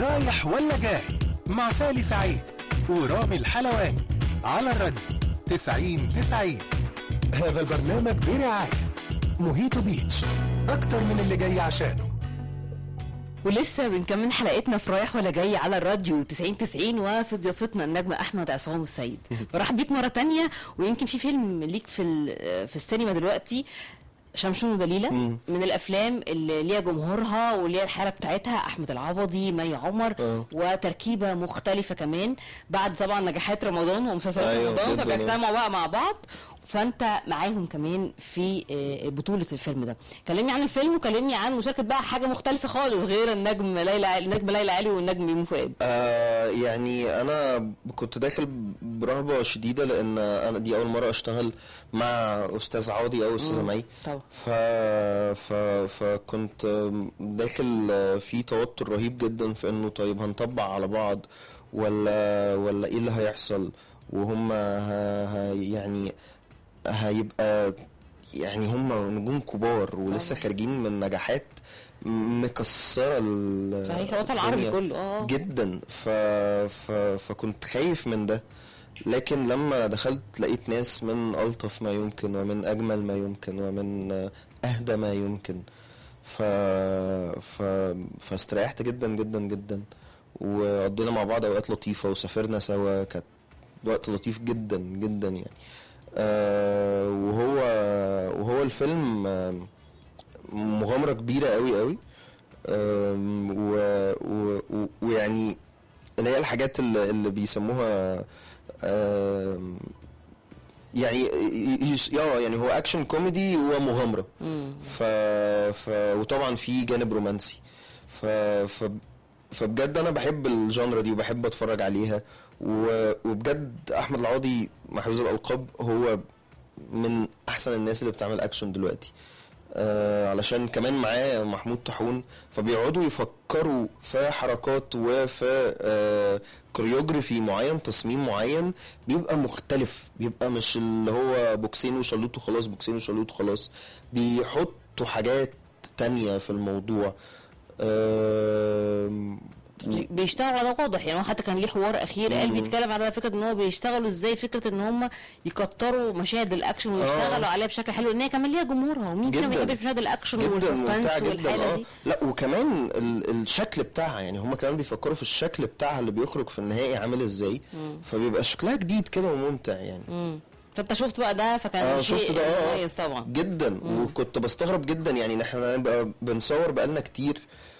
رايح ولا جاي مع سالي سعيد ورامي الحلواني على الراديو 90 90 هذا البرنامج برعاية موهيتو بيتش أكتر من اللي جاي عشانه ولسه بنكمل حلقتنا في رايح ولا جاي على الراديو 90 90 وفي ضيافتنا النجم احمد عصام السيد برحب بيك مره تانية ويمكن في فيلم ليك في ال- في السينما دلوقتي شمشون ودليلة من الافلام اللي ليها جمهورها وليها الحاله بتاعتها احمد العوضي مي عمر آه. وتركيبه مختلفه كمان بعد طبعا نجاحات رمضان ومسلسلات أيوة، رمضان جداً، فبيجتمعوا بقى مع بعض فانت معاهم كمان في آه، بطوله الفيلم ده كلمني عن الفيلم وكلمني عن مشاركه بقى حاجه مختلفه خالص غير النجم ليلى ع- النجم ليلى علي والنجم ميمو فؤاد آه يعني انا كنت داخل برهبه شديده لان انا دي اول مره اشتغل مع استاذ عاضي او استاذه مي طبعا ف... ف... فكنت داخل في توتر رهيب جدا في انه طيب هنطبق على بعض ولا ولا ايه اللي هيحصل وهم ه... ه... يعني هيبقى يعني هم نجوم كبار ولسه خارجين من نجاحات مكسره ال- صحيح الوطن العربي الدنيا. كله اه جدا ف... ف... فكنت خايف من ده لكن لما دخلت لقيت ناس من ألطف ما يمكن ومن أجمل ما يمكن ومن أهدى ما يمكن ف... ف... فاستريحت جدا جدا جدا وقضينا مع بعض أوقات لطيفة وسافرنا سوا كانت وقت لطيف جدا جدا يعني آه وهو وهو الفيلم آه، مغامرة كبيرة قوي قوي آم، و... و... و... ويعني اللي هي الحاجات اللي, اللي بيسموها آم، يعني يس- اه يعني هو اكشن كوميدي ومغامره مم. ف... ف... وطبعا في جانب رومانسي ف... ف... فبجد انا بحب الجانرا دي وبحب اتفرج عليها و... وبجد احمد العوضي محفوظ الالقاب هو من احسن الناس اللي بتعمل اكشن دلوقتي آه علشان كمان معاه محمود طاحون فبيقعدوا يفكروا في حركات وفي آه كوريوجرافي معين تصميم معين بيبقى مختلف بيبقى مش اللي هو بوكسين وشلوت وخلاص بوكسين وشلوت وخلاص بيحطوا حاجات تانية في الموضوع آم، بيشتغلوا على ده واضح يعني هو حتى كان ليه حوار اخير قال مم. بيتكلم على فكره ان هو بيشتغلوا ازاي فكره ان هم يكتروا مشاهد الاكشن ويشتغلوا عليها بشكل حلو ان هي كمان ليها جمهورها ومين فينا ما جداً. بيحبش مشاهد الاكشن جدا ممتعة والسسبنس جدا والحاله اه دي لا وكمان ال الشكل بتاعها يعني هم كمان بيفكروا في الشكل بتاعها اللي بيخرج في النهائي عامل ازاي فبيبقى شكلها جديد كده وممتع يعني مم. فانت شفت بقى ده فكان اه شيء شفت ده اه مميز طبعا جدا وكنت بستغرب جدا يعني ان احنا نبقى بنصور بقالنا كتير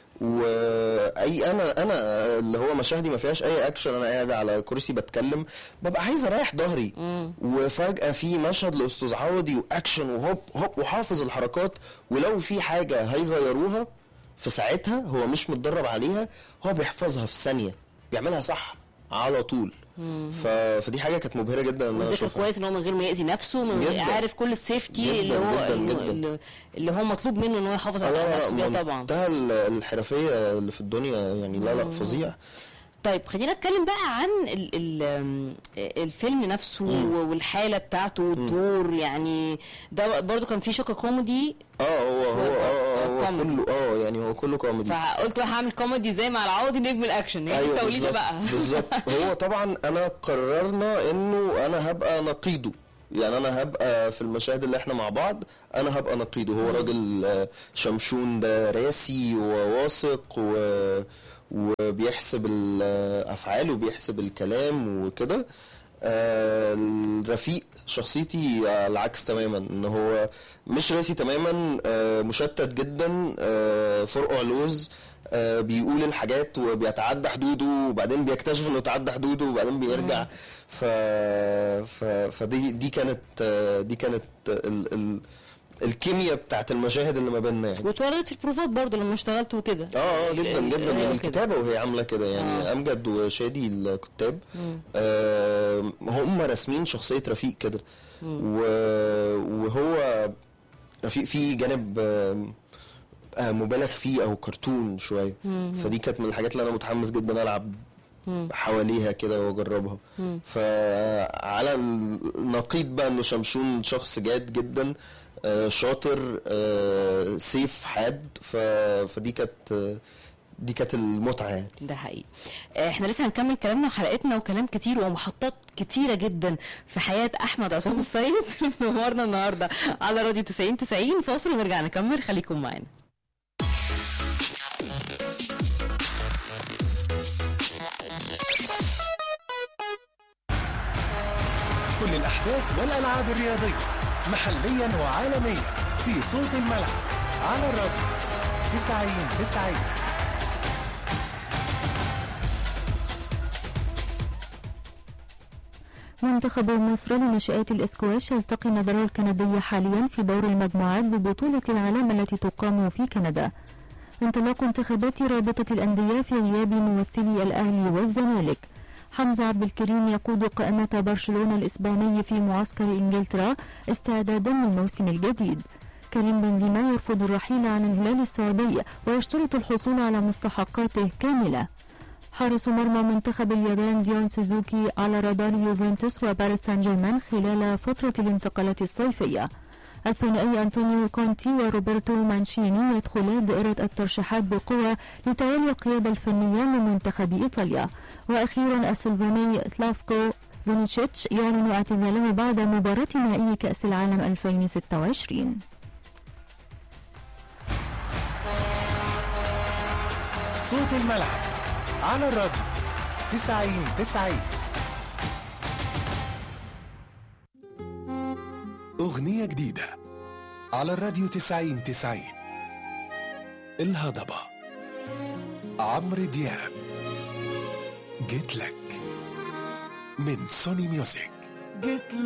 واي انا انا اللي هو مشاهدي ما فيهاش اي اكشن انا قاعد على كرسي بتكلم ببقى عايز اريح ظهري وفجاه في مشهد لاستاذ عوضي واكشن وهوب هوب وحافظ الحركات ولو في حاجه هيغيروها في ساعتها هو مش متدرب عليها هو بيحفظها في ثانيه بيعملها صح على طول ف... فدي حاجه كانت مبهره جدا ان انا وذكر اشوفها كويس ان هو من غير ما ياذي نفسه من غير جداً. عارف كل السيفتي جداً، اللي هو جداً، اللي- جداً. اللي, اللي هو مطلوب منه ان هو يحافظ على لا نفسه بيها لا طبعا منتهى ال- الحرفيه اللي في الدنيا يعني لا لا فظيع طيب خلينا نتكلم بقى عن ال ال آم، الفيلم نفسه والحاله بتاعته والدور يعني ده برضو كان فيه شق كوميدي اه هو هو شوية اه هو كوميدي. كله اه يعني هو كله كوميدي فقلت بقى هعمل كوميدي زي مع العوضي نجم الاكشن هي دي التوليده بالظبط بقى بالظبط هو طبعا انا قررنا انه انا هبقى نقيضه يعني انا هبقى في المشاهد اللي احنا مع بعض انا هبقى نقيضه هو راجل آه، شمشون ده راسي وواثق و وبيحسب الافعال وبيحسب الكلام وكده آه، الرفيق شخصيتي على العكس تماما ان هو مش راسي تماما آه، مشتت جدا آه، فرقع لوز آه، بيقول الحاجات وبيتعدى حدوده وبعدين بيكتشف انه تعدى حدوده وبعدين بيرجع ف... ف... فدي دي كانت آه، دي كانت ال... ال... الكيمياء بتاعت المشاهد اللي ما بيننا يعني واتولدت في البروفات برضو لما اشتغلت وكده اه اه جدا ال- جدا ال- من كده. الكتابه وهي عامله كده يعني آه. آه. امجد وشادي الكتاب آه هم راسمين شخصيه رفيق كده و- وهو رفيق فيه جانب آه آه مبالغ فيه او كرتون شويه فدي كانت من الحاجات اللي انا متحمس جدا العب حواليها كده واجربها فعلى النقيض بقى انه شمشون شخص جاد جدا آه، شاطر آه، سيف حاد ف... فدي كانت آه، دي كانت المتعه يعني ده حقيقي آه، احنا لسه هنكمل كلامنا وحلقتنا وكلام كتير ومحطات كتيرة جدا في حياة أحمد عصام السيد نورنا النهاردة على راديو 90 90 فاصل ونرجع نكمل خليكم معانا كل الأحداث والألعاب الرياضية محليا وعالميا في صوت الملعب على الراديو 90 90 منتخب مصر لناشئات الاسكواش يلتقي النظرية الكندية حاليا في دور المجموعات ببطولة العالم التي تقام في كندا انطلاق انتخابات رابطة الأندية في غياب ممثلي الأهلي والزمالك حمزة عبد الكريم يقود قائمة برشلونة الإسباني في معسكر إنجلترا استعدادا للموسم الجديد كريم بنزيما يرفض الرحيل عن الهلال السعودي ويشترط الحصول على مستحقاته كاملة حارس مرمى منتخب اليابان زيون سوزوكي على رادار يوفنتوس وباريس سان جيرمان خلال فترة الانتقالات الصيفية الثنائي أنطونيو كونتي وروبرتو مانشيني يدخلان دائرة الترشيحات بقوة لتولي القيادة الفنية لمنتخب إيطاليا وأخيرا السلفوني سلافكو فونيتشيتش يعلن اعتزاله بعد مباراة نهائي كأس العالم 2026 صوت الملعب على الراديو 90 90 أغنية جديدة على الراديو 90 90 الهضبة عمرو دياب جيت لك من سوني ميوزك جيت